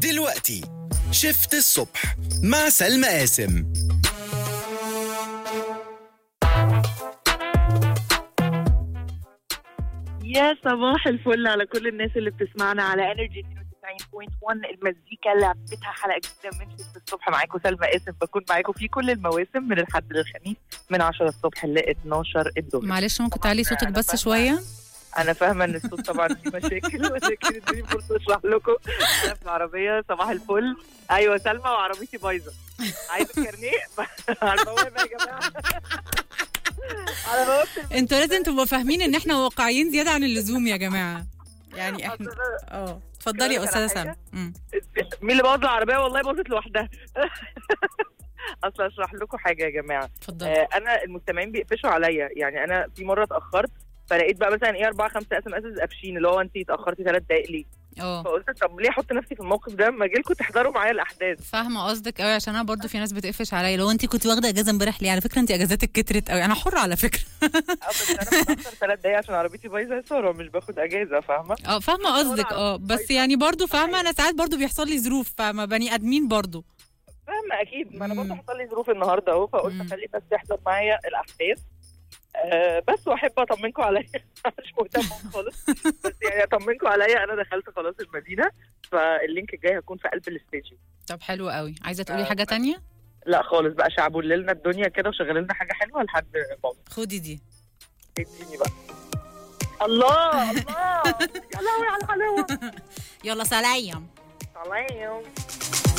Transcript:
دلوقتي شفت الصبح مع سلمى قاسم يا صباح الفل على كل الناس اللي بتسمعنا على انرجي 92.1 المزيكا لعبتها حلقه جديده من شفت الصبح معاكم سلمى قاسم بكون معاكم في كل المواسم من الحد للخميس من 10 الصبح ل 12 الظهر معلش ممكن تعلي صوتك أنا بس فاهمة. شويه انا فاهمه ان الصوت طبعا فيه مشاكل ولكن ادوني فرصه اشرح لكم انا في العربيه صباح الفل ايوه سلمى وعربيتي بايظه عايز الكارنيه على البوابه يا جماعه على بوابه انتوا لازم تبقوا فاهمين ان احنا واقعيين زياده عن اللزوم يا جماعه يعني احنا البوابة. اه اتفضلي يا أقولك على استاذه حاجة؟ سلمى مم. مين اللي بوظ العربيه والله باظت لوحدها اصل اشرح لكم حاجه يا جماعه اتفضلي آه انا المستمعين بيقفشوا عليا يعني انا في مره اتاخرت فلقيت بقى مثلا ايه اربعه خمسه اس ام اس قافشين اللي هو انت اتاخرتي ثلاث دقائق ليه؟ اه فقلت طب ليه احط نفسي في الموقف ده ما اجي لكم تحضروا معايا الاحداث فاهمه قصدك قوي عشان انا برضو في ناس بتقفش عليا لو انت كنت واخده اجازه امبارح ليه على فكره انت اجازاتك كترت قوي انا حره على فكره اه بس انا بتاخر ثلاث دقايق عشان عربيتي بايظه يا ساره مش باخد اجازه فاهمه؟ اه فاهمه قصدك اه بس يعني برضو فاهمه انا ساعات برضو بيحصل لي ظروف فاهمه بني ادمين برضو فاهمه اكيد ما انا برضه مم. حصل لي ظروف النهارده اهو مم. فقلت خلي بس تحضر معايا الاحداث آه بس واحب اطمنكم عليا مش مهتمه خالص بس يعني اطمنكم عليا انا دخلت خلاص المدينه فاللينك الجاي هيكون في قلب الاستيج طب حلو قوي عايزه تقولي آه، حاجه تانية لا خالص بقى شعبوا لنا الدنيا كده وشغلوا لنا حاجه حلوه لحد بابا خدي دي اديني بقى الله الله يا لهوي على الحلاوه يلا سلام سلام